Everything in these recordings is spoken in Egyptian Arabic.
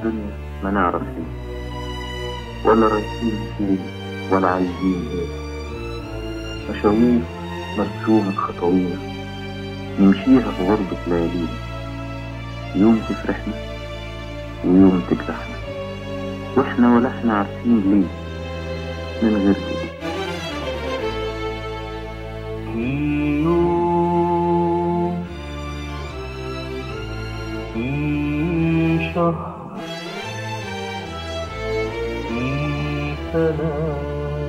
الدنيا ما نعرف ليه ولا رايحين فين ولا عايزين ايه مشاوير مرسومة خطوينا نمشيها في غربة ليالينا يوم تفرحنا ويوم تجرحنا واحنا ولا احنا عارفين ليه من غير ليه يوم في شهر في سنة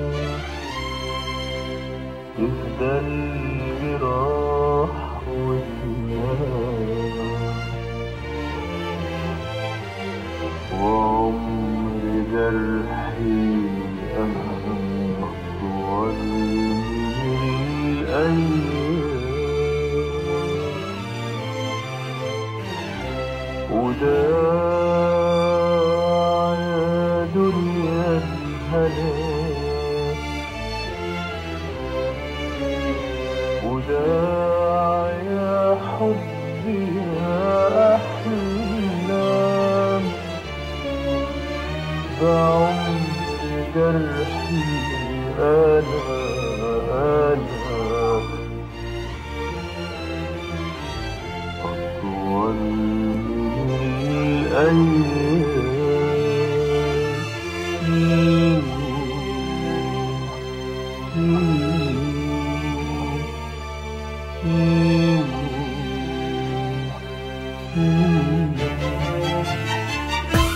تهدى الجراح والنار وعمر جرحي أهم أطول من الأيام وداع يا دنيا الهلاك وداع يا حبي يا أحلام بعمر جرحي أنا أنا أطول من الأيام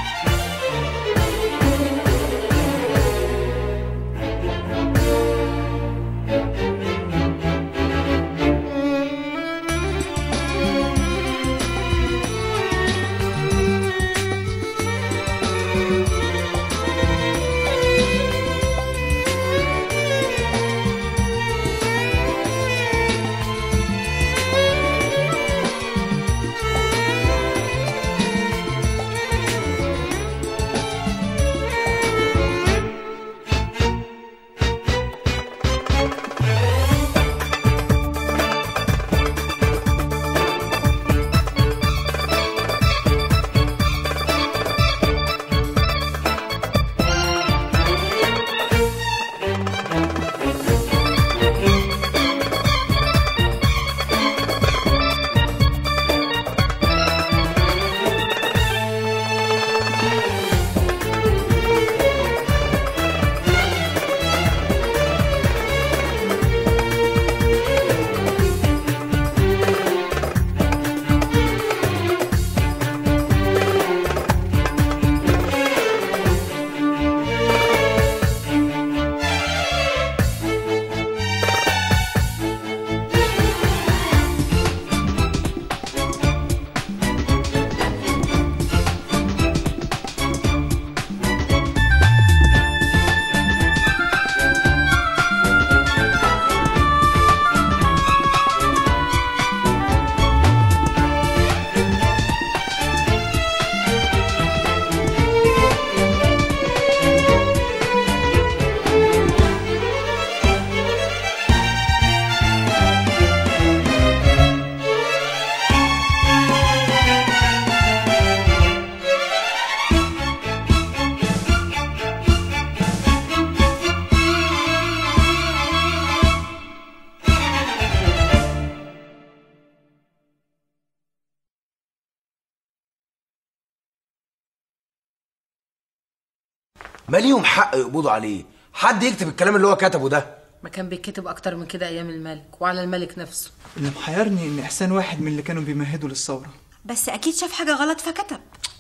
ما ليهم حق يقبضوا عليه حد يكتب الكلام اللي هو كتبه ده ما كان بيتكتب اكتر من كده ايام الملك وعلى الملك نفسه اللي محيرني ان احسان واحد من اللي كانوا بيمهدوا للثوره بس اكيد شاف حاجه غلط فكتب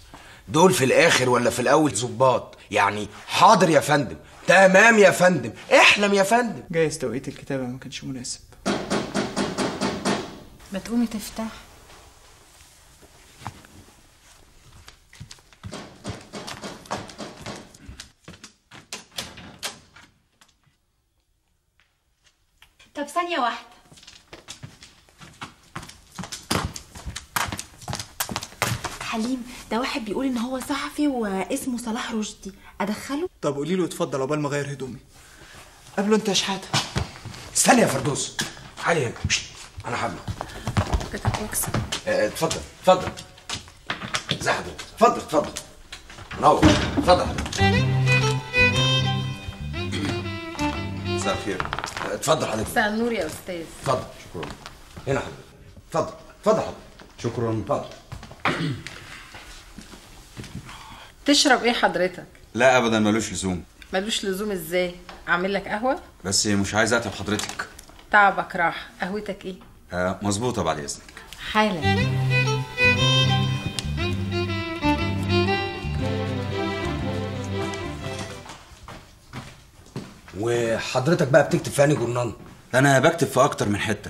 دول في الاخر ولا في الاول ظباط يعني حاضر يا فندم تمام يا فندم احلم يا فندم جايز توقيت الكتابه ما كانش مناسب ما تقومي تفتح طب ثانيه واحده حليم ده واحد بيقول ان هو صحفي واسمه صلاح رشدي ادخله طب قولي له اتفضل عقبال ما اغير هدومي قبله انت يا شحاته استنى يا فردوس تعالي هنا شت، انا حابه كتب واكسب اتفضل اتفضل ازي حضرتك اتفضل اتفضل نور اتفضل مساء الخير اتفضل حضرتك مساء النور يا استاذ اتفضل شكرا هنا حضرتك اتفضل اتفضل حضرتك شكرا اتفضل تشرب ايه حضرتك لا ابدا ملوش لزوم ملوش لزوم ازاي اعمل لك قهوه بس مش عايز اتعب حضرتك تعبك راح قهوتك ايه آه مظبوطه بعد اذنك حالا وحضرتك بقى بتكتب في انهي جورنال انا بكتب في اكتر من حته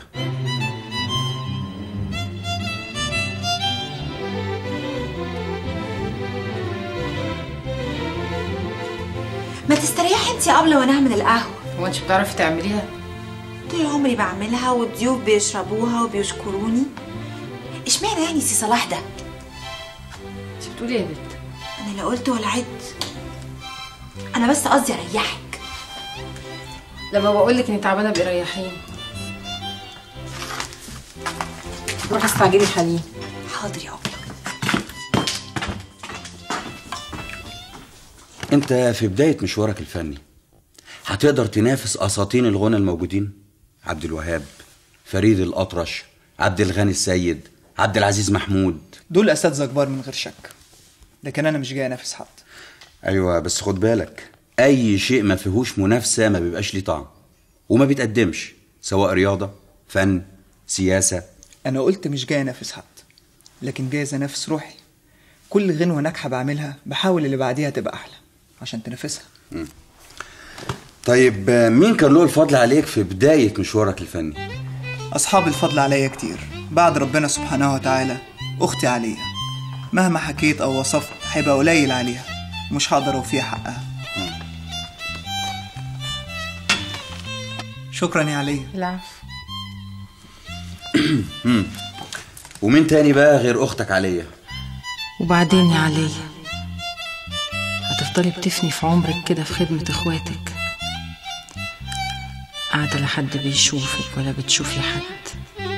ما تستريحي انت قبل وانا اعمل القهوه هو انت بتعرفي تعمليها طول عمري بعملها والضيوف بيشربوها وبيشكروني اشمعنى يعني سي صلاح ده انت بتقولي ايه يا بنت انا لا قلت ولا عد انا بس قصدي اريحك لما بقول لك اني تعبانه بيريحيني روحي استعجلي حليم حاضر يا أبلة انت في بدايه مشوارك الفني هتقدر تنافس اساطين الغنى الموجودين عبد الوهاب فريد الاطرش عبد الغني السيد عبد العزيز محمود دول اساتذه كبار من غير شك لكن انا مش جاي انافس حد ايوه بس خد بالك اي شيء ما فيهوش منافسه ما بيبقاش ليه طعم وما بيتقدمش سواء رياضه فن سياسه انا قلت مش جاي انافس حد لكن جايز انافس روحي كل غنوه ناجحه بعملها بحاول اللي بعديها تبقى احلى عشان تنافسها طيب آه، مين كان له الفضل عليك في بدايه مشوارك الفني اصحاب الفضل عليا كتير بعد ربنا سبحانه وتعالى اختي عليا مهما حكيت او وصفت هيبقى قليل عليها مش هقدر اوفيها حقها شكرا يا عليا العفو ومين تاني بقى غير اختك عليا وبعدين يا عليا هتفضلي بتفني في عمرك كده في خدمة اخواتك قاعدة لا حد بيشوفك ولا بتشوفي حد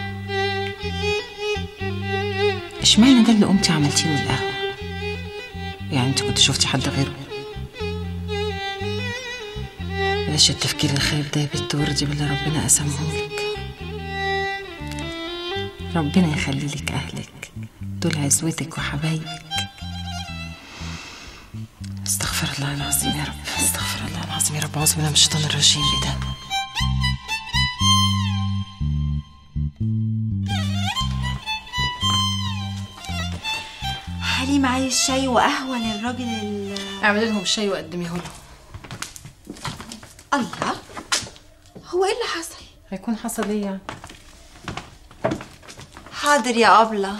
اشمعنى ده اللي قمتي عملتيه له القهوة يعني انت كنت شفتي حد غيره بلاش التفكير الخايب ده يا بنت وردي باللي ربنا قسمهولك ربنا يخلي لك اهلك دول عزوتك وحبايبك استغفر الله العظيم يا رب استغفر الله العظيم يا رب اعوذ بالله من الشيطان الرجيم ايه ده حليم عايز شاي وقهوه للراجل ال اعملي لهم شاي وقدميه لهم الله هو ايه اللي حصل هيكون حصل ايه يعني حاضر يا أبلة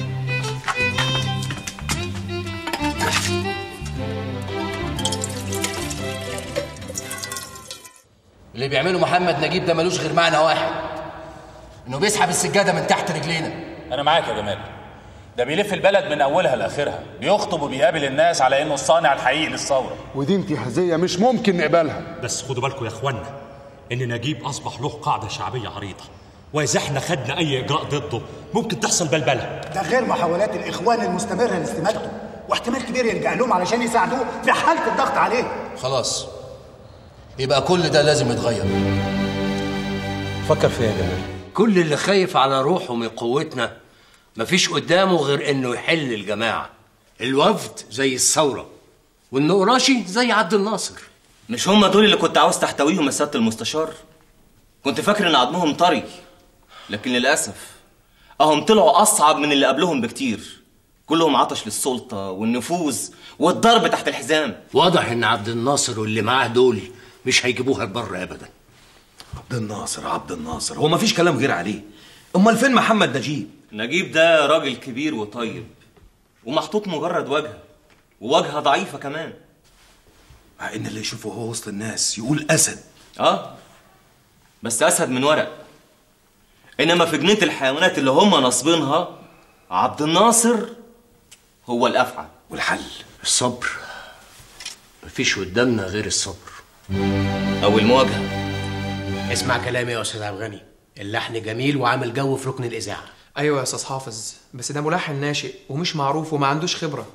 اللي بيعمله محمد نجيب ده ملوش غير معنى واحد انه بيسحب السجاده من تحت رجلينا انا معاك يا جمال ده بيلف البلد من اولها لاخرها بيخطب وبيقابل الناس على انه الصانع الحقيقي للثوره ودي انتهازية مش ممكن نقبلها بس خدوا بالكم يا اخوانا ان نجيب اصبح له قاعده شعبيه عريضه واذا احنا خدنا اي اجراء ضده ممكن تحصل بلبله ده غير محاولات الاخوان المستمره لاستماتته واحتمال كبير يرجع لهم علشان يساعدوه في حاله الضغط عليه خلاص يبقى كل ده لازم يتغير فكر فيها يا جمال كل اللي خايف على روحه من قوتنا مفيش قدامه غير انه يحل الجماعه الوفد زي الثوره والنقراشي زي عبد الناصر مش هم دول اللي كنت عاوز تحتويهم يا سياده المستشار كنت فاكر ان عظمهم طري لكن للاسف اهم طلعوا اصعب من اللي قبلهم بكتير كلهم عطش للسلطه والنفوذ والضرب تحت الحزام واضح ان عبد الناصر واللي معاه دول مش هيجيبوها لبر ابدا عبد الناصر عبد الناصر هو مفيش كلام غير عليه امال فين محمد نجيب نجيب ده راجل كبير وطيب ومحطوط مجرد وجهه وواجهه ضعيفه كمان مع ان اللي يشوفه هو وسط الناس يقول اسد اه بس اسد من ورق انما في جنينه الحيوانات اللي هم ناصبينها عبد الناصر هو الافعى والحل الصبر مفيش قدامنا غير الصبر او المواجهه اسمع كلامي يا استاذ عبد الغني اللحن جميل وعامل جو في ركن الاذاعه ايوه يا استاذ حافظ بس ده ملحن ناشئ ومش معروف وما عندوش خبره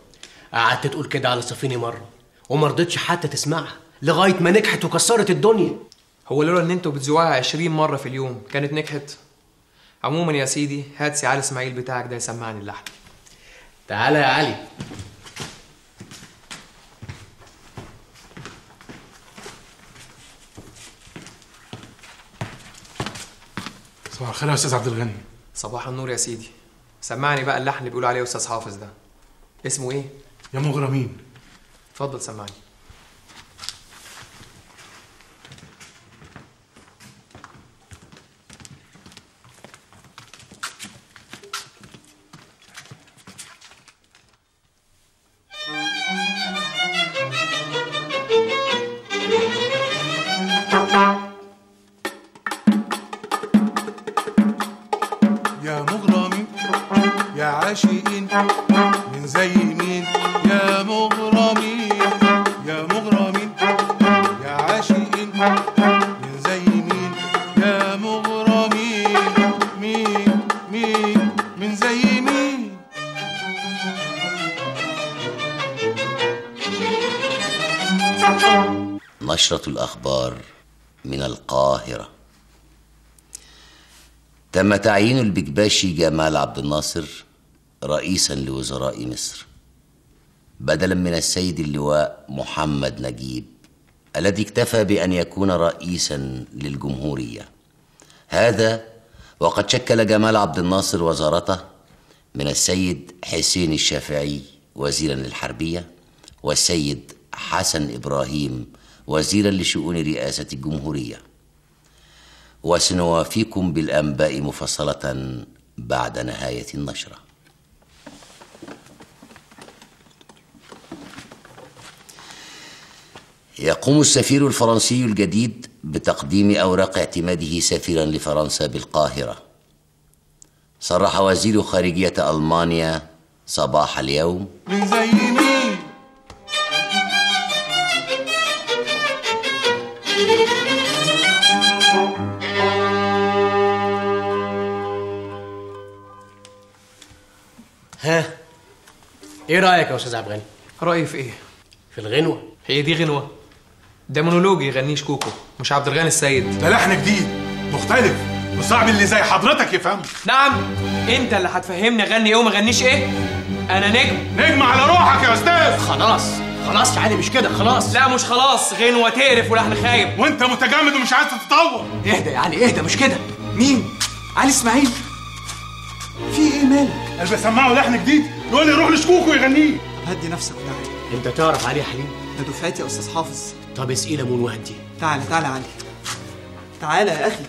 قعدت تقول كده على صفيني مره وما رضتش حتى تسمعها لغايه ما نجحت وكسرت الدنيا هو لولا ان انتوا بتذوقها 20 مره في اليوم كانت نجحت عموما يا سيدي هات سي علي اسماعيل بتاعك ده يسمعني اللحن تعالى يا علي صباح الخير يا استاذ عبد الغني صباح النور يا سيدي سمعني بقى اللحن اللي بيقولوا عليه استاذ حافظ ده اسمه ايه يا مغرمين اتفضل سمعني يا مغرمين يا عاشقين من زي مين يا مغرمين يا مغرمين يا عاشقين من زي مين يا مغرمين مين مين من زي مين نشرة الأخبار من القاهرة تم تعيين البكباشي جمال عبد الناصر رئيسا لوزراء مصر بدلا من السيد اللواء محمد نجيب الذي اكتفى بأن يكون رئيسا للجمهورية هذا وقد شكل جمال عبد الناصر وزارته من السيد حسين الشافعي وزيرا للحربية والسيد حسن إبراهيم وزيرا لشؤون رئاسة الجمهورية وسنوافيكم بالأنباء مفصلة بعد نهاية النشرة يقوم السفير الفرنسي الجديد بتقديم أوراق اعتماده سفيرا لفرنسا بالقاهرة صرح وزير خارجية ألمانيا صباح اليوم من زي مين ها ايه رايك يا استاذ عبد الغني رايي في ايه في الغنوه هي دي غنوه ده مونولوج يغنيه شكوكو مش عبد الغني السيد ده لحن جديد مختلف وصعب اللي زي حضرتك يفهمه نعم انت اللي هتفهمني اغني ايه وما اغنيش ايه انا نجم نجم على روحك يا استاذ خلاص خلاص يا علي مش كده خلاص لا مش خلاص غنوه تقرف ولحن خايب وانت متجمد ومش عايز تتطور اهدى يا علي اهدى مش كده مين علي اسماعيل في ايه مالك اللي بسمعه لحن جديد يقول لي روح لشكوكو يغنيه هدي نفسك وتعالى انت تعرف علي يا حليم ده دفعتي يا استاذ حافظ طب اسقي ليمون وهدي تعالى تعالى علي تعالى يا اخي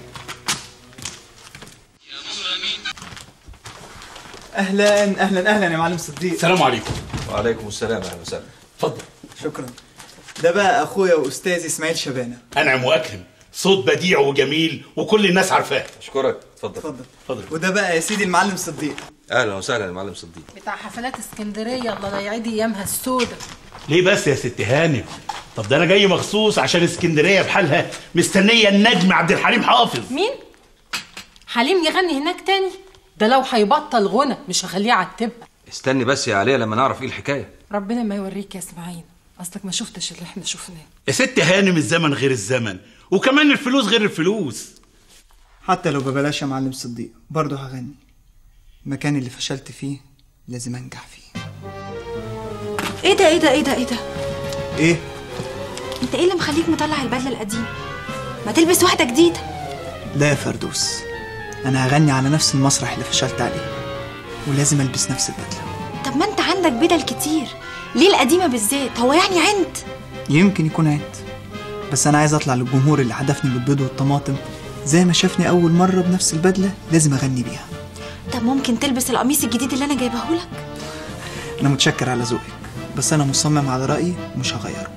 اهلا اهلا اهلا يا معلم صديق السلام عليكم وعليكم السلام اهلا وسهلا اتفضل شكرا ده بقى اخويا واستاذي اسماعيل شبانه انعم واكرم صوت بديع وجميل وكل الناس عارفاه اشكرك اتفضل اتفضل اتفضل وده بقى يا سيدي المعلم صديق اهلا وسهلا يا معلم صديق بتاع حفلات اسكندريه الله لا يعيد ايامها السودة ليه بس يا ست هانم طب ده انا جاي مخصوص عشان اسكندريه بحالها مستنيه النجم عبد الحليم حافظ مين حليم يغني هناك تاني ده لو هيبطل غنى مش هخليه يعتبها استني بس يا عليا لما نعرف ايه الحكايه ربنا ما يوريك يا اسماعيل اصلك ما شفتش اللي احنا شفناه يا ست هانم الزمن غير الزمن وكمان الفلوس غير الفلوس حتى لو ببلاش يا معلم صديق برضه هغني المكان اللي فشلت فيه لازم انجح فيه ايه ده ايه ده ايه ده ايه ده ايه انت ايه اللي مخليك مطلع البدله القديمه ما تلبس واحده جديده لا يا فردوس انا هغني على نفس المسرح اللي فشلت عليه ولازم البس نفس البدله طب ما انت عندك بدل كتير ليه القديمه بالذات هو يعني عند يمكن يكون عند بس انا عايز اطلع للجمهور اللي حدفني بالبيض والطماطم زي ما شافني اول مره بنفس البدله لازم اغني بيها طب ممكن تلبس القميص الجديد اللي انا جايبه لك انا متشكر على ذوقك بس انا مصمم على رايي ومش هغيره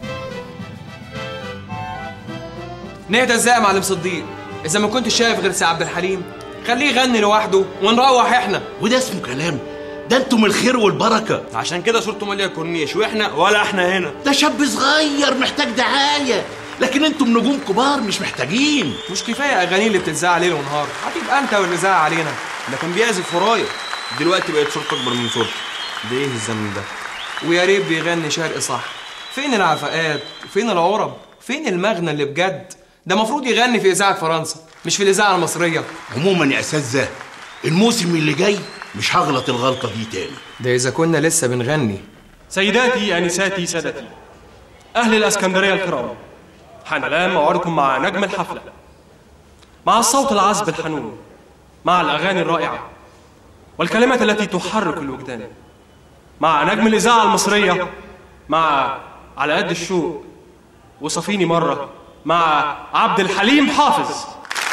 نهدى ازاي يا معلم صديق اذا ما كنتش شايف غير سي عبد الحليم خليه يغني لوحده ونروح احنا وده اسمه كلام ده انتم الخير والبركه عشان كده صورته ماليه الكورنيش واحنا ولا احنا هنا ده شاب صغير محتاج دعايه لكن انتم نجوم كبار مش محتاجين مش كفايه اغاني اللي بتتذاع ليل ونهار هتبقى انت واللي زاع علينا ده كان بيعزف ورايا دلوقتي بقت صورته اكبر من صورتي ده ايه الزمن ده ويا ريت بيغني شرق صح فين العفقات وفين العرب فين المغنى اللي بجد ده المفروض يغني في اذاعه فرنسا مش في الاذاعه المصريه عموما يا اساتذه الموسم اللي جاي مش هغلط الغلطه دي تاني ده اذا كنا لسه بنغني سيداتي انساتي سادتي اهل الاسكندريه الكرام حان الان موعدكم مع نجم الحفله مع الصوت العذب الحنون مع الاغاني الرائعه والكلمات التي تحرك الوجدان مع نجم الاذاعه المصريه مع على قد الشوق وصفيني مره مع عبد الحليم حافظ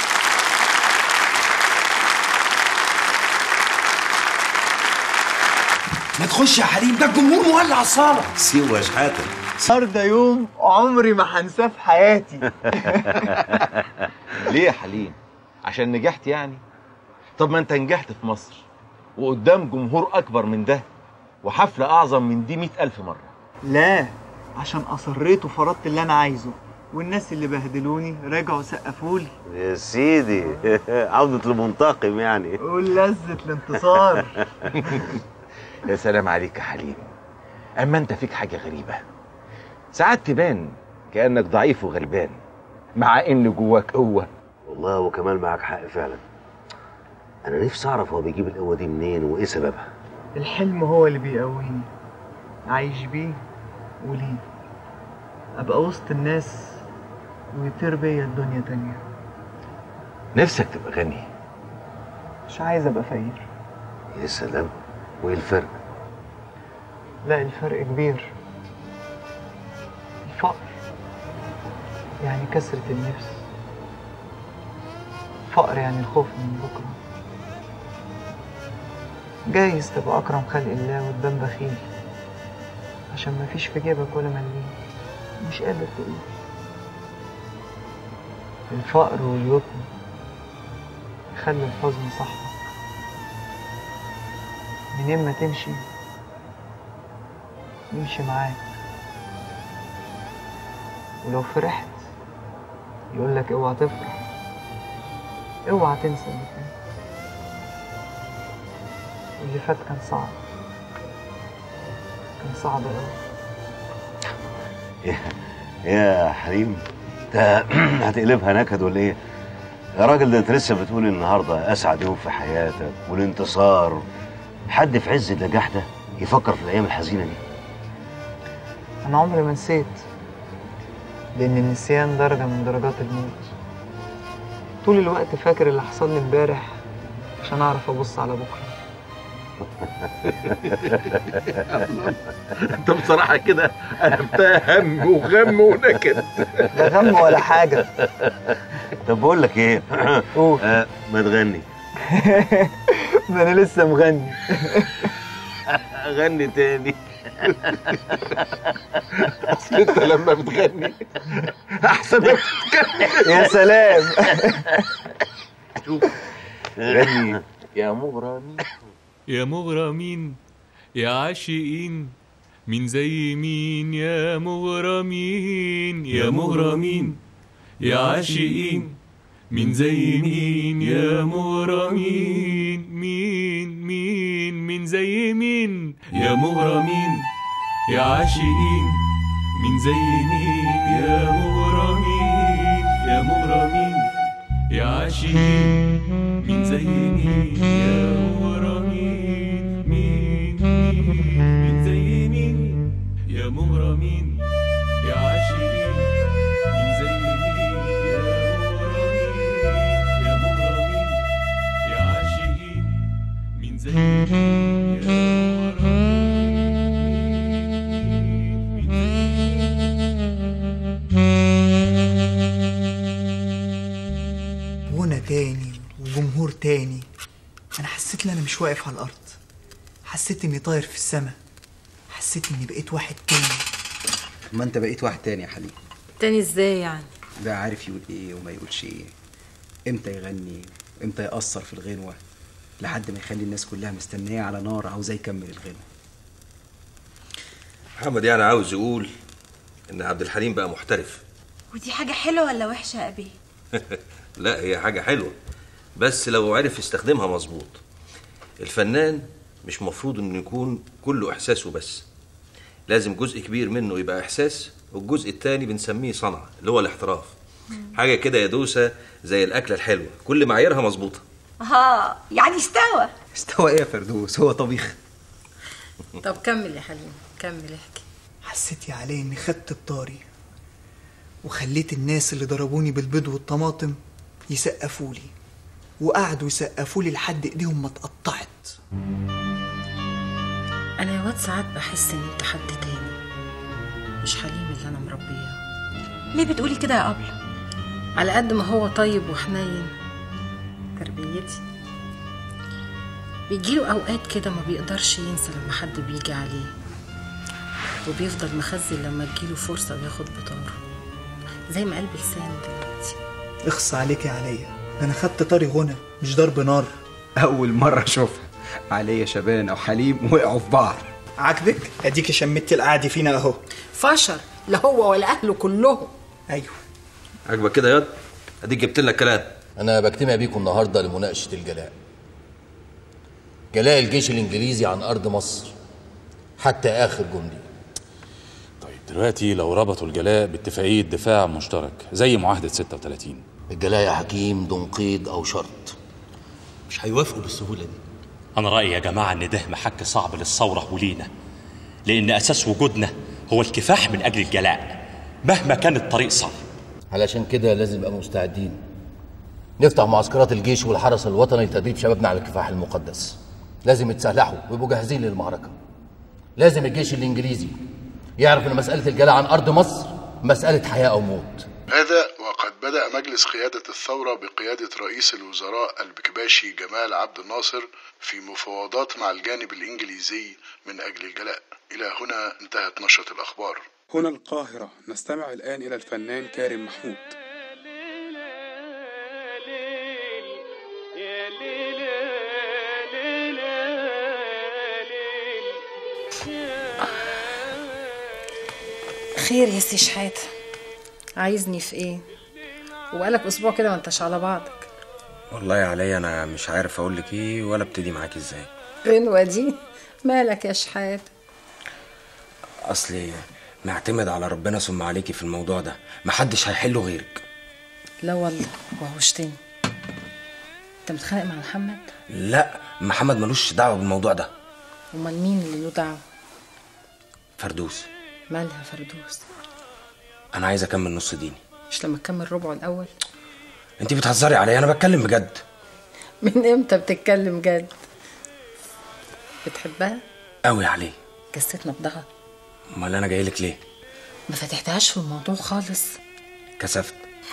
ما تخش يا حليم ده الجمهور مولع الصاله سيبه يا شحاته النهارده يوم عمري ما هنساه في حياتي ليه يا حليم عشان نجحت يعني طب ما انت نجحت في مصر وقدام جمهور اكبر من ده وحفلة اعظم من دي مئة الف مرة لا عشان اصريت وفرضت اللي انا عايزه والناس اللي بهدلوني رجعوا سقفولي يا سيدي عودة المنتقم يعني قول لذة الانتصار يا سلام عليك يا حليم اما انت فيك حاجة غريبة ساعات تبان كأنك ضعيف وغلبان مع ان جواك قوة والله هو كمال معاك حق فعلا انا نفسي اعرف هو بيجيب القوة دي منين وايه سببها الحلم هو اللي بيقويني عايش بيه وليه ابقى وسط الناس ويطير بيا الدنيا تانية نفسك تبقى غني مش عايز ابقى فقير يا سلام وايه الفرق لا الفرق كبير الفقر يعني كسرة النفس فقر يعني الخوف من بكرة جايز تبقى أكرم خلق الله وتبان بخيل عشان مفيش في جيبك ولا مليم مش قادر تقول الفقر واليتم يخلي الحزن صاحبك منين ما تمشي يمشي معاك ولو فرحت يقول لك اوعى تفرح اوعى تنسى اللي فات اللي فات كان صعب كان صعب قوي يا- يا حليم انت هتقلبها نكد ولا ايه يا راجل ده انت لسه بتقول النهارده اسعد يوم في حياتك والانتصار حد في عز النجاح ده يفكر في الايام الحزينه دي انا عمري ما نسيت لان النسيان درجه من درجات الموت طول الوقت فاكر اللي حصل لي امبارح عشان اعرف ابص على بكره انت بصراحة كده قلبتها هم وغم ونكد لا غم ولا حاجه طب بقول لك ايه قول آه ما تغني ده انا لسه مغني غني تاني اصل انت لما بتغني احسن ما بتتكلم يا سلام شوف غني يا مغرمي يا مغرمين يا عاشقين مين زي مين يا مغرمين يا مغرمين يا عاشقين مين زي مين يا مغرمين مين مين مين زي مين يا مغرمين يا عاشقين مين زي مين يا مغرمين يا مغرمين يا عاشقين مين زي مين يا مغرمين مين مين مين زي مين يا مغرمين يا عاشقين مين زي مين يا مغرمين يا مغرمين يا عاشقين مين زي مين يا غنى تاني وجمهور تاني انا حسيت ان انا مش واقف على الارض حسيت اني طاير في السماء حسيت اني بقيت واحد تاني ما انت بقيت واحد تاني يا حليم تاني ازاي يعني ده عارف يقول ايه وما يقولش ايه امتى يغني امتى يأثر في الغنوة لحد ما يخلي الناس كلها مستنية على نار عاوزاه يكمل الغنوة محمد يعني عاوز يقول ان عبد الحليم بقى محترف ودي حاجة حلوة ولا وحشة يا أبي؟ لا هي حاجة حلوة بس لو عرف يستخدمها مظبوط الفنان مش مفروض انه يكون كله احساسه بس لازم جزء كبير منه يبقى احساس والجزء التاني بنسميه صنعه اللي هو الاحتراف حاجه كده يا دوسه زي الاكله الحلوه كل معاييرها مظبوطه اه يعني استوى استوى ايه يا فردوس هو طبيخ طب كمل يا حليم كمل احكي حسيت يا علي اني خدت بطاري وخليت الناس اللي ضربوني بالبيض والطماطم يسقفوا لي وقعدوا يسقفوا لي لحد ايديهم ما اتقطعت انا يا واد ساعات بحس ان انت حد تاني مش حليم اللي انا مربياه ليه بتقولي كده يا أبلة على قد ما هو طيب وحنين تربيتي بيجيله اوقات كده ما بيقدرش ينسى لما حد بيجي عليه وبيفضل مخزن لما تجيله فرصة وياخد بطاره زي ما قلب لسانه دلوقتي اخص عليك يا عليا ده انا خدت طاري غنى مش ضرب نار اول مره اشوفها عليا شبان او حليم وقعوا في بعض عاجبك اديكي شمتي القعدي فينا اهو فشر لا هو ولا اهله كلهم ايوه عاجبك كده ياض اديك جبت لك كلام انا بجتمع بيكم النهارده لمناقشه الجلاء جلاء الجيش الانجليزي عن ارض مصر حتى اخر جندي دلوقتي لو ربطوا الجلاء باتفاقية دفاع مشترك زي معاهدة 36 الجلاء يا حكيم دون قيد او شرط مش هيوافقوا بالسهوله دي أنا رأيي يا جماعة إن ده محك صعب للثورة ولينا لأن أساس وجودنا هو الكفاح من أجل الجلاء مهما كان الطريق صعب علشان كده لازم نبقى مستعدين نفتح معسكرات الجيش والحرس الوطني لتدريب شبابنا على الكفاح المقدس لازم يتسلحوا ويبقوا جاهزين للمعركة لازم الجيش الإنجليزي يعرف إن مسألة الجلاء عن أرض مصر مسألة حياة أو موت هذا وقد بدأ مجلس قيادة الثورة بقيادة رئيس الوزراء البكباشي جمال عبد الناصر في مفاوضات مع الجانب الإنجليزي من أجل الجلاء إلى هنا انتهت نشرة الأخبار هنا القاهرة نستمع الآن إلى الفنان كارم محمود خير يا سي شحاتة عايزني في ايه وبقالك اسبوع كده ما انتش على بعضك والله يا علي انا مش عارف اقول لك ايه ولا ابتدي معاك ازاي غنوة دي مالك يا شحاتة اصلي معتمد على ربنا ثم عليكي في الموضوع ده محدش هيحله غيرك لا والله وحشتني انت متخانق مع محمد لا محمد ملوش دعوه بالموضوع ده امال مين اللي له دعوه فردوس مالها فردوس انا عايز اكمل نص ديني مش لما تكمل ربعه الاول انت بتهزري عليا انا بتكلم بجد من امتى بتتكلم جد بتحبها قوي عليه جسيت نبضها امال انا جاي لك ليه ما فتحتهاش في الموضوع خالص كسفت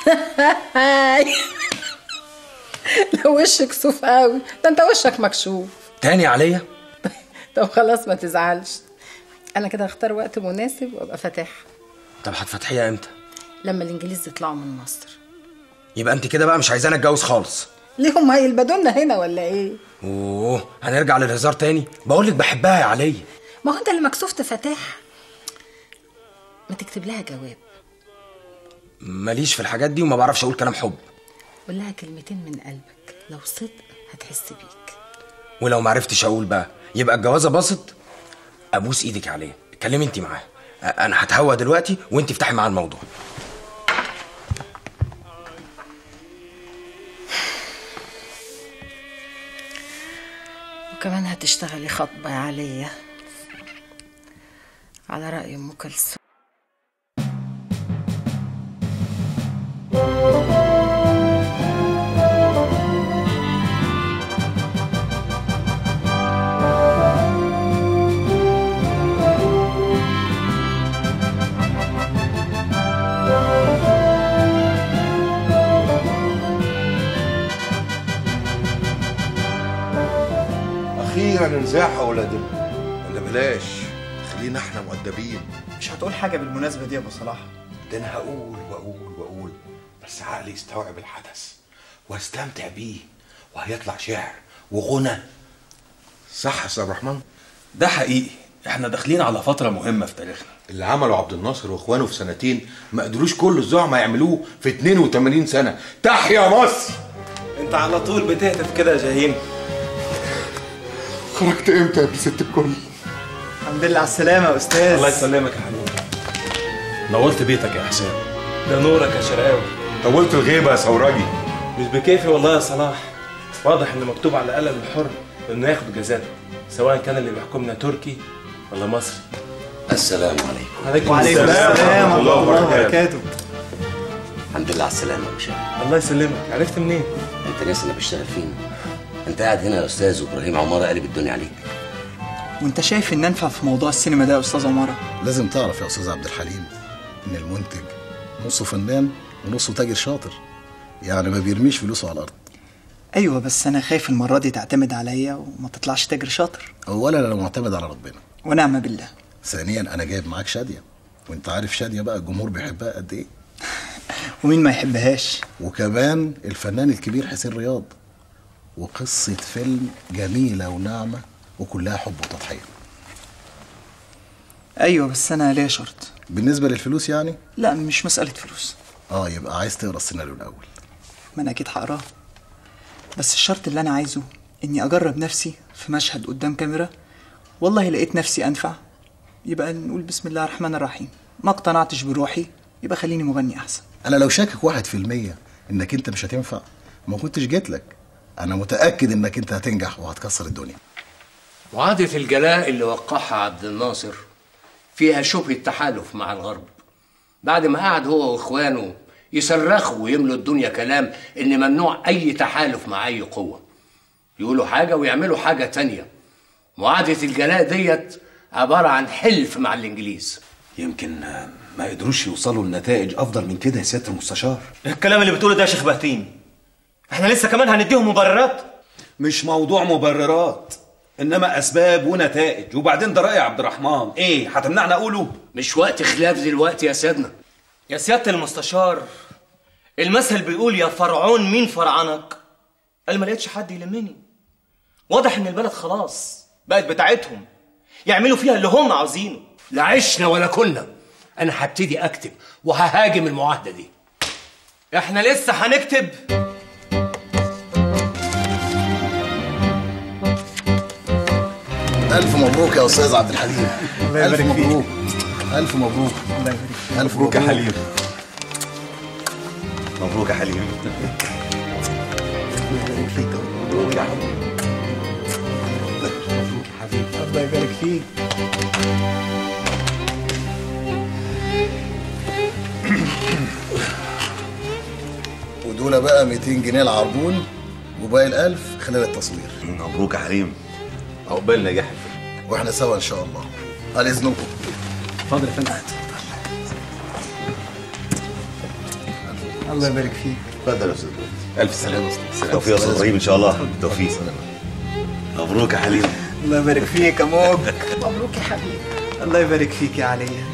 لو وشك كسوف قوي ده انت وشك مكشوف تاني عليا طب خلاص ما تزعلش انا كده هختار وقت مناسب وابقى فاتحها طب هتفتحيها امتى لما الانجليز يطلعوا من مصر يبقى انت كده بقى مش عايزاني اتجوز خالص ليه هم هيلبدوا لنا هنا ولا ايه اوه هنرجع للهزار تاني بقول لك بحبها يا علي ما هو انت اللي مكسوف تفتحها ما تكتب لها جواب ماليش في الحاجات دي وما بعرفش اقول كلام حب قول لها كلمتين من قلبك لو صدق هتحس بيك ولو ما عرفتش اقول بقى يبقى الجوازه باظت ابوس ايدك عليه اتكلمي انت معاه أ- انا هتهوى دلوقتي وانت افتحي معاه الموضوع وكمان هتشتغلي خطبة يا عليا على رأي أم كلثوم اخيرا انزاحوا يا ولاد ال- ولا بلاش خلينا احنا مؤدبين مش هتقول حاجه بالمناسبه دي يا ابو صلاح ده انا هقول واقول واقول بس عقلي يستوعب الحدث واستمتع بيه وهيطلع شعر وغنى صح يا استاذ عبد الرحمن ده حقيقي احنا داخلين على فترة مهمة في تاريخنا اللي عمله عبد الناصر واخوانه في سنتين ما قدروش كل الزعماء يعملوه في 82 سنه تحيا مصر انت على طول بتهتف كده يا جاهين خرجت امتى يا ابن ست الكل الحمد الحمد لله على السلامه يا استاذ الله يسلمك يا حبيبي نورت بيتك يا حسام ده نورك يا شرقاوي طولت الغيبه يا ثوراجي مش بكيفي والله يا صلاح واضح ان مكتوب على قلم الحر انه ياخد جزاته سواء كان اللي بيحكمنا تركي ولا مصري السلام عليكم عليكم وعليكم السلام ورحمه الله وبركاته الحمد لله على السلامة يا مشاهد الله يسلمك عرفت منين؟ انت ناس انا بشتغل فين؟ انت قاعد هنا يا استاذ وابراهيم عمارة قلب الدنيا عليك وانت شايف ان انفع في موضوع السينما ده يا استاذ عماره لازم تعرف يا استاذ عبد الحليم ان المنتج نصه فنان ونصه تاجر شاطر يعني ما بيرميش فلوسه على الارض ايوه بس انا خايف المره دي تعتمد عليا وما تطلعش تاجر شاطر اولا انا معتمد على ربنا ونعم بالله ثانيا انا جايب معاك شاديه وانت عارف شاديه بقى الجمهور بيحبها قد ايه ومين ما يحبهاش وكمان الفنان الكبير حسين رياض وقصه فيلم جميله وناعمه وكلها حب وتضحيه ايوه بس انا ليا شرط بالنسبه للفلوس يعني لا مش مساله فلوس اه يبقى عايز تقرا السيناريو الاول ما انا اكيد هقراه بس الشرط اللي انا عايزه اني اجرب نفسي في مشهد قدام كاميرا والله لقيت نفسي انفع يبقى نقول بسم الله الرحمن الرحيم ما اقتنعتش بروحي يبقى خليني مغني احسن انا لو شاكك واحد في المية انك انت مش هتنفع ما كنتش جيت لك انا متاكد انك انت هتنجح وهتكسر الدنيا معاهدة الجلاء اللي وقعها عبد الناصر فيها شبهة تحالف مع الغرب بعد ما قعد هو واخوانه يصرخوا ويملوا الدنيا كلام ان ممنوع اي تحالف مع اي قوة يقولوا حاجة ويعملوا حاجة تانية معاهدة الجلاء ديت عبارة عن حلف مع الانجليز يمكن آه، ما قدروش يوصلوا لنتائج افضل من كده يا سياده المستشار الكلام اللي بتقوله ده يا شيخ بهتين احنا لسه كمان هنديهم مبررات مش موضوع مبررات انما اسباب ونتائج وبعدين ده راي عبد الرحمن ايه هتمنعنا اقوله مش وقت خلاف دلوقتي يا سيدنا يا سيادة المستشار المثل بيقول يا فرعون مين فرعنك قال ما لقيتش حد يلمني واضح ان البلد خلاص بقت بتاعتهم يعملوا فيها اللي هم عاوزينه لا عشنا ولا كنا انا هبتدي اكتب وههاجم المعاهدة دي احنا لسه هنكتب الف مبروك يا استاذ عبد الحليم الله الف يبارك فيك. مبروك الف مبروك الله يبارك الف مبروك يا حليم مبروك يا حليم مبروك يا حبيبي الله يبارك فيك ودول بقى 200 جنيه العربون وباقي الألف خلال التصوير مبروك يا حليم عقبال نجاح الفيلم واحنا سوا ان شاء الله على اذنكم اتفضل يا فندم الله يبارك فيك اتفضل يا استاذ الف سلامه توفيق يا استاذ ابراهيم ان شاء الله توفيق مبروك يا حليم الله يبارك فيك يا موج مبروك يا حبيبي الله يبارك فيك يا عليا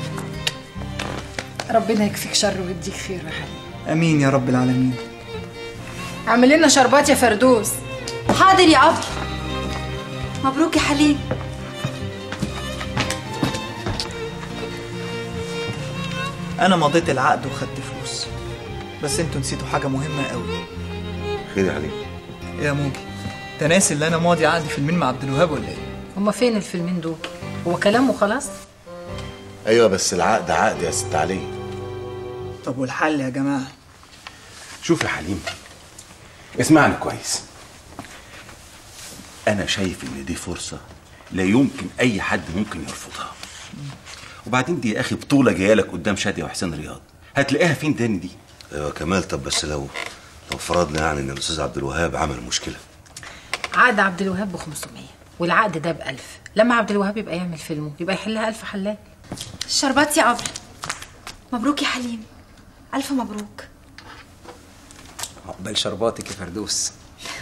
ربنا يكفيك شر ويديك خير يا حبيبي امين يا رب العالمين اعمل لنا شربات يا فردوس حاضر يا عبد مبروك يا حليم انا مضيت العقد وخدت فلوس بس انتوا نسيتوا حاجه مهمه قوي خير يا حليم يا موجي انت ناسي اللي انا ماضي عقد فيلمين مع عبد الوهاب ولا ايه هما فين الفيلمين دول هو كلامه خلاص ايوه بس العقد عقد يا ست علي طب والحل يا جماعه شوف يا حليم اسمعني كويس انا شايف ان دي فرصه لا يمكن اي حد ممكن يرفضها وبعدين دي يا اخي بطوله جايه لك قدام شاديه وحسين رياض هتلاقيها فين تاني دي ايوه كمال طب بس لو لو فرضنا يعني ان الاستاذ عبد الوهاب عمل مشكله عقد عبد الوهاب ب 500 والعقد ده ب 1000 لما عبد الوهاب يبقى يعمل فيلمه يبقى يحلها 1000 حلال الشربات يا عبد مبروك يا حليم الف مبروك عقبال شرباتك يا فردوس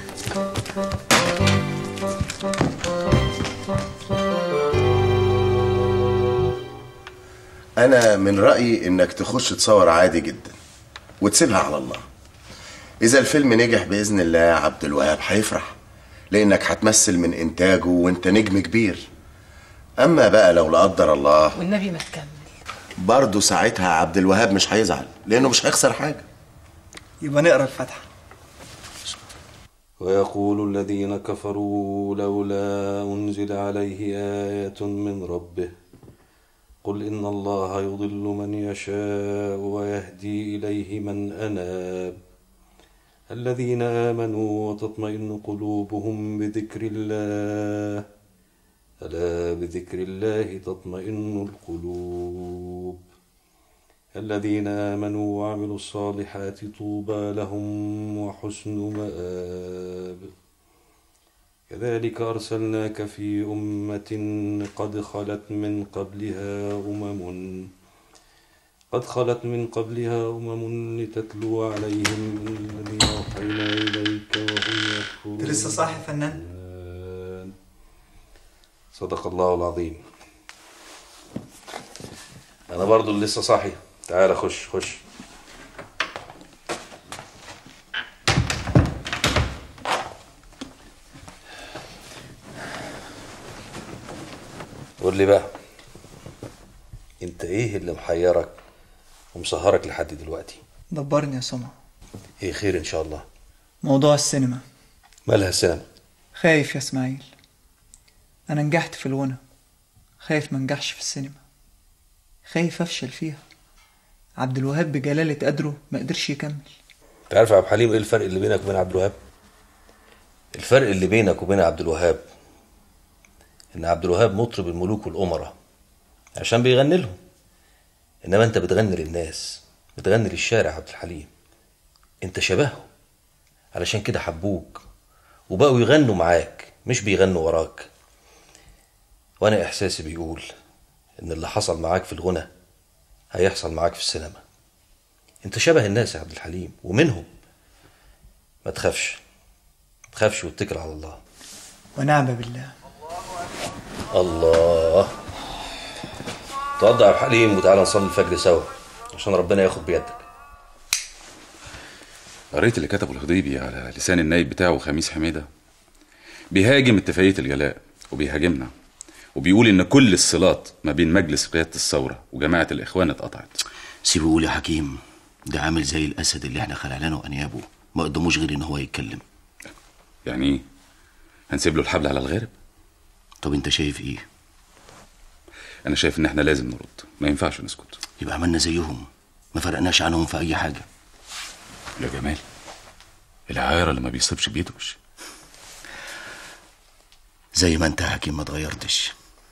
انا من رايي انك تخش تصور عادي جدا وتسيبها على الله اذا الفيلم نجح باذن الله عبد الوهاب هيفرح لانك هتمثل من انتاجه وانت نجم كبير اما بقى لو لا قدر الله والنبي ما تكمل برضه ساعتها عبد الوهاب مش هيزعل لانه مش هيخسر حاجه يبقى نقرا الفاتحه ويقول الذين كفروا لولا أنزل عليه آية من ربه قل إن الله يضل من يشاء ويهدي إليه من أناب الذين آمنوا وتطمئن قلوبهم بذكر الله ألا بذكر الله تطمئن القلوب الذين آمنوا وعملوا الصالحات طوبى لهم وحسن مآب كذلك أرسلناك في أمة قد خلت من قبلها أمم قد خلت من قبلها أمم لتتلو عليهم الذي أوحينا إليك وهم يكفرون انت لسه صاحي يا فنان صدق الله العظيم أنا برضو اللي لسه صاحي تعال خش خش قول لي بقى انت ايه اللي محيرك ومسهرك لحد دلوقتي دبرني يا سمع ايه خير ان شاء الله موضوع السينما مالها السينما خايف يا اسماعيل انا نجحت في الغنى خايف ما نجحش في السينما خايف افشل فيها عبد الوهاب بجلالة قدره ما قدرش يكمل انت عارف يا عبد الحليم ايه الفرق اللي بينك وبين عبد الوهاب الفرق اللي بينك وبين عبد الوهاب ان عبد الوهاب مطرب الملوك والامراء عشان بيغني لهم انما انت بتغني للناس بتغني للشارع يا عبد الحليم انت شبههم علشان كده حبوك وبقوا يغنوا معاك مش بيغنوا وراك وانا احساسي بيقول ان اللي حصل معاك في الغنى هيحصل معاك في السينما انت شبه الناس يا عبد الحليم ومنهم ما تخافش ما تخافش واتكل على الله ونعم بالله الله توضع يا عبد الحليم وتعالى نصلي الفجر سوا عشان ربنا ياخد بيدك قريت اللي كتبه الخضيبي على لسان النايب بتاعه خميس حميدة بيهاجم اتفاقية الجلاء وبيهاجمنا وبيقول إن كل الصلات ما بين مجلس قيادة الثورة وجماعة الإخوان اتقطعت سيبه يقول يا حكيم ده عامل زي الأسد اللي احنا خلعناه أنيابه ما قدموش غير إن هو يتكلم يعني إيه؟ هنسيب له الحبل على الغارب طب أنت شايف إيه؟ أنا شايف إن احنا لازم نرد ما ينفعش نسكت يبقى عملنا زيهم ما فرقناش عنهم في أي حاجة يا جمال العايرة اللي ما بيصيبش بيدوش زي ما أنت يا حكيم ما اتغيرتش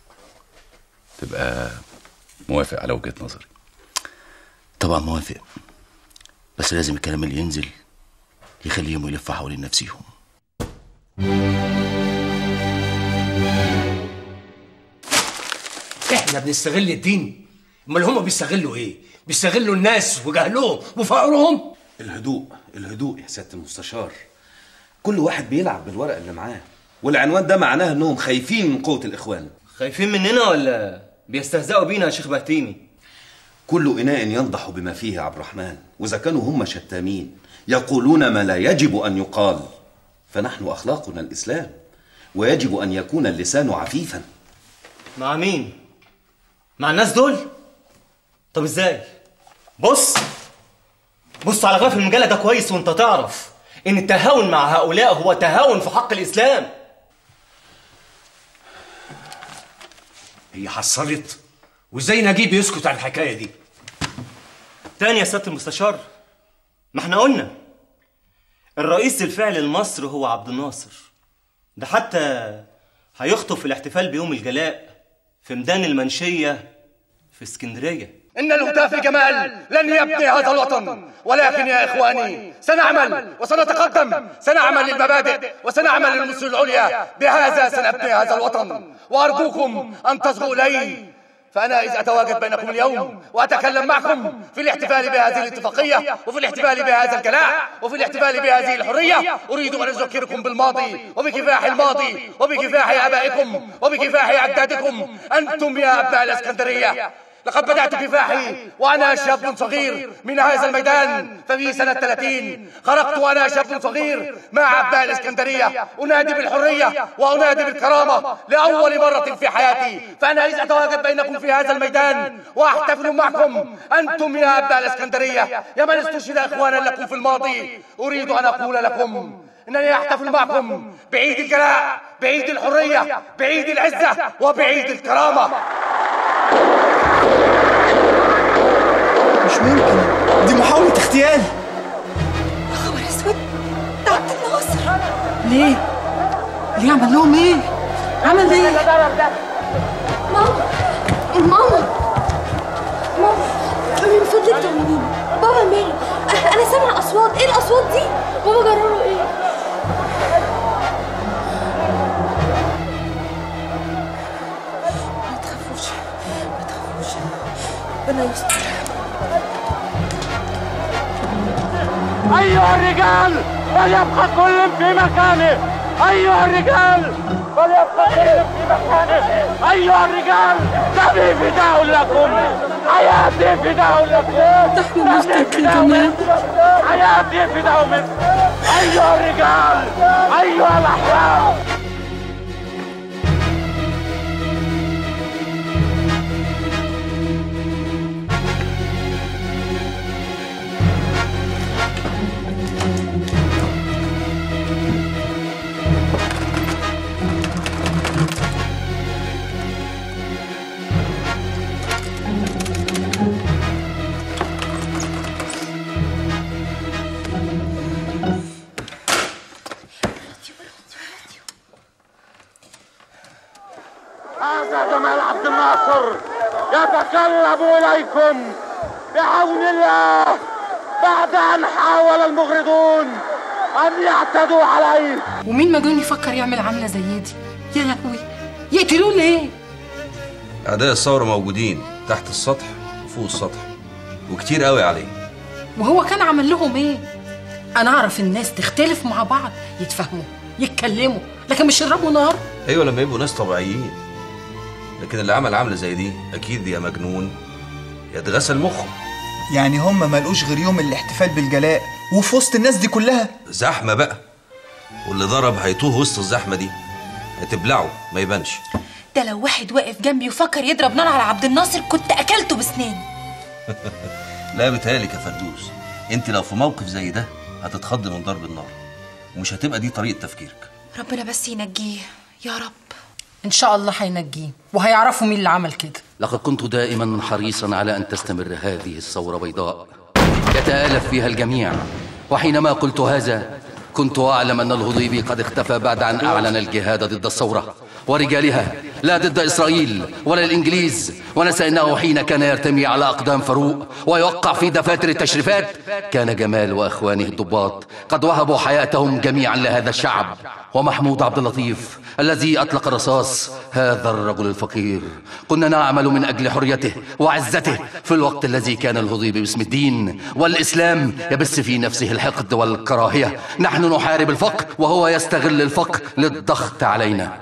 تبقى موافق على وجهة نظري طبعا موافق بس لازم الكلام اللي ينزل يخليهم يلفوا حوالين نفسيهم احنا بنستغل الدين امال هم بيستغلوا ايه بيستغلوا الناس وجهلهم وفقرهم الهدوء الهدوء يا سياده المستشار كل واحد بيلعب بالورق اللي معاه والعنوان ده معناه انهم خايفين من قوه الاخوان خايفين مننا ولا بيستهزئوا بينا يا شيخ بهتيمي كل اناء ينضح بما فيه يا عبد الرحمن واذا كانوا هم شتامين يقولون ما لا يجب ان يقال فنحن اخلاقنا الاسلام ويجب ان يكون اللسان عفيفا مع مين مع الناس دول طب ازاي بص بص على غلاف المجله ده كويس وانت تعرف ان التهاون مع هؤلاء هو تهاون في حق الاسلام هي حصلت وازاي نجيب يسكت على الحكايه دي تاني يا سياده المستشار ما احنا قلنا الرئيس الفعلي لمصر هو عبد الناصر ده حتى هيخطف الاحتفال بيوم الجلاء في ميدان المنشيه في اسكندريه إن الهتاف جمال لن يبني هذا الوطن ولكن يا إخواني سنعمل وسنتقدم سنعمل للمبادئ وسنعمل للمصر العليا بهذا سنبني هذا الوطن وأرجوكم أن تصغوا إلي فأنا إذ أتواجد بينكم اليوم وأتكلم معكم في الاحتفال بهذه الاتفاقية وفي الاحتفال بهذا الجلاء وفي الاحتفال بهذه الحرية أريد أن أذكركم بالماضي وبكفاح الماضي وبكفاح آبائكم وبكفاح أجدادكم أنتم يا أبناء الإسكندرية لقد بدأت كفاحي وأنا شاب صغير من هذا الميدان ففي سنة 30 خرجت وأنا شاب صغير مع أبناء الإسكندرية أنادي بالحرية وأنادي بالكرامة لأول مرة في حياتي فأنا إذ أتواجد بينكم في هذا الميدان وأحتفل معكم أنتم يا أبناء الإسكندرية يا من استشهد إخوانا لكم في الماضي أريد أن أقول لكم انني احتفل معكم بعيد الجلاء بعيد الحريه بعيد العزه وبعيد الكرامه مش ممكن دي محاولة اغتيال خبر اسود ده عبد الناصر ليه؟ ليه عمل لهم ايه؟ عمل ايه؟ ماما ماما ماما من فضلك طمنيني بابا ماله أ- انا سامع اصوات ايه الاصوات دي بابا جرى ايه ما تخافوش ما تخافوش ربنا يستر ايها الرجال فليبقى كل في مكانه ايها الرجال فليبقى كل في مكانه ايها الرجال دمي فداء لكم حياتي فداء لكم دمي فداء منكم حياتي فداء منكم ايها الرجال ايها الاحرار هذا جمال عبد الناصر يتكلم إليكم بعون الله بعد أن حاول المغرضون أن يعتدوا عليه ومين مجنون يفكر يعمل عملة زي دي؟ يا لهوي يقتلوه ليه؟ أعداء الثورة موجودين تحت السطح وفوق السطح وكتير قوي عليه وهو كان عمل لهم ايه؟ انا اعرف الناس تختلف مع بعض يتفاهموا يتكلموا لكن مش يضربوا نار أيوة لما يبقوا ناس طبيعيين لكن اللي عمل عملة زي دي أكيد يا مجنون يا اتغسل مخه يعني هم ملقوش غير يوم الاحتفال بالجلاء وفي وسط الناس دي كلها زحمة بقى واللي ضرب هيتوه وسط الزحمة دي هتبلعه ما يبانش ده لو واحد واقف جنبي وفكر يضرب نار على عبد الناصر كنت اكلته بسناني لا بتهيألك يا فردوس انت لو في موقف زي ده هتتخض من ضرب النار ومش هتبقى دي طريقة تفكيرك ربنا بس ينجيه يا رب ان شاء الله هينجيه وهيعرفوا مين اللي عمل كده لقد كنت دائما حريصا على أن تستمر هذه الثورة بيضاء يتآلف فيها الجميع وحينما قلت هذا كنت أعلم أن الهضيبي قد اختفى بعد أن أعلن الجهاد ضد الثورة ورجالها لا ضد إسرائيل ولا الإنجليز ونسى أنه حين كان يرتمي على أقدام فاروق ويوقع في دفاتر التشريفات كان جمال وأخوانه الضباط قد وهبوا حياتهم جميعا لهذا الشعب ومحمود عبد اللطيف الذي أطلق الرصاص هذا الرجل الفقير كنا نعمل من أجل حريته وعزته في الوقت الذي كان الهضيب باسم الدين والإسلام يبث في نفسه الحقد والكراهية نحن نحارب الفقر وهو يستغل الفقر للضغط علينا